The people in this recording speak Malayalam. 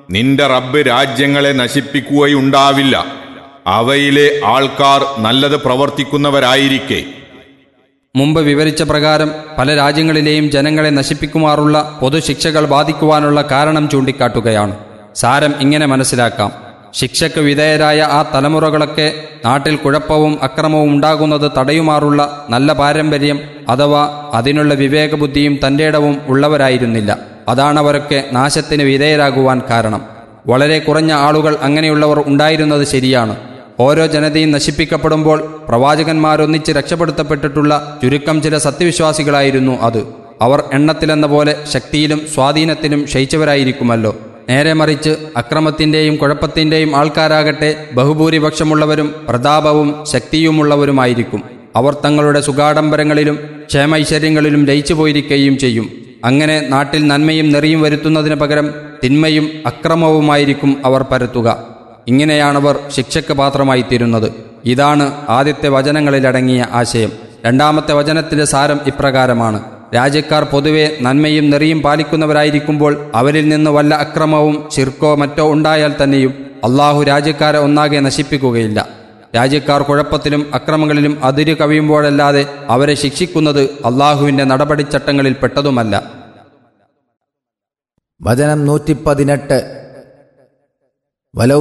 നിന്റെ റബ്ബ് രാജ്യങ്ങളെ നശിപ്പിക്കുകയുണ്ടാവില്ല അവയിലെ ആൾക്കാർ നല്ലത് പ്രവർത്തിക്കുന്നവരായിരിക്കെ മുമ്പ് വിവരിച്ച പ്രകാരം പല രാജ്യങ്ങളിലെയും ജനങ്ങളെ നശിപ്പിക്കുമാറുള്ള പൊതുശിക്ഷകൾ ബാധിക്കുവാനുള്ള കാരണം ചൂണ്ടിക്കാട്ടുകയാണ് സാരം ഇങ്ങനെ മനസ്സിലാക്കാം ശിക്ഷയ്ക്ക് വിധേയരായ ആ തലമുറകളൊക്കെ നാട്ടിൽ കുഴപ്പവും അക്രമവും ഉണ്ടാകുന്നത് തടയുമാറുള്ള നല്ല പാരമ്പര്യം അഥവാ അതിനുള്ള വിവേകബുദ്ധിയും തൻ്റെ ഇടവും ഉള്ളവരായിരുന്നില്ല അതാണവരൊക്കെ നാശത്തിന് വിധേയരാകുവാൻ കാരണം വളരെ കുറഞ്ഞ ആളുകൾ അങ്ങനെയുള്ളവർ ഉണ്ടായിരുന്നത് ശരിയാണ് ഓരോ ജനതയും നശിപ്പിക്കപ്പെടുമ്പോൾ പ്രവാചകന്മാരൊന്നിച്ച് രക്ഷപ്പെടുത്തപ്പെട്ടിട്ടുള്ള ചുരുക്കം ചില സത്യവിശ്വാസികളായിരുന്നു അത് അവർ എണ്ണത്തിലെന്ന പോലെ ശക്തിയിലും സ്വാധീനത്തിലും ക്ഷയിച്ചവരായിരിക്കുമല്ലോ നേരെ മറിച്ച് അക്രമത്തിൻ്റെയും കുഴപ്പത്തിൻ്റെയും ആൾക്കാരാകട്ടെ ബഹുഭൂരിപക്ഷമുള്ളവരും പ്രതാപവും ശക്തിയുമുള്ളവരുമായിരിക്കും അവർ തങ്ങളുടെ സുഖാഡംബരങ്ങളിലും ക്ഷേമൈശ്വര്യങ്ങളിലും ലയിച്ചു പോയിരിക്കുകയും ചെയ്യും അങ്ങനെ നാട്ടിൽ നന്മയും നെറിയും വരുത്തുന്നതിന് പകരം തിന്മയും അക്രമവുമായിരിക്കും അവർ പരത്തുക ഇങ്ങനെയാണവർ ശിക്ഷയ്ക്ക് പാത്രമായി തീരുന്നത് ഇതാണ് ആദ്യത്തെ വചനങ്ങളിലടങ്ങിയ ആശയം രണ്ടാമത്തെ വചനത്തിന്റെ സാരം ഇപ്രകാരമാണ് രാജ്യക്കാർ പൊതുവെ നന്മയും നെറിയും പാലിക്കുന്നവരായിരിക്കുമ്പോൾ അവരിൽ നിന്ന് വല്ല അക്രമവും ചിർക്കോ മറ്റോ ഉണ്ടായാൽ തന്നെയും അള്ളാഹു രാജ്യക്കാരെ ഒന്നാകെ നശിപ്പിക്കുകയില്ല രാജ്യക്കാർ കുഴപ്പത്തിലും അക്രമങ്ങളിലും അതിരു കവിയുമ്പോഴല്ലാതെ അവരെ ശിക്ഷിക്കുന്നത് അള്ളാഹുവിന്റെ നടപടിച്ചട്ടങ്ങളിൽ പെട്ടതുമല്ല വചനം നൂറ്റി പതിനെട്ട് വലൗ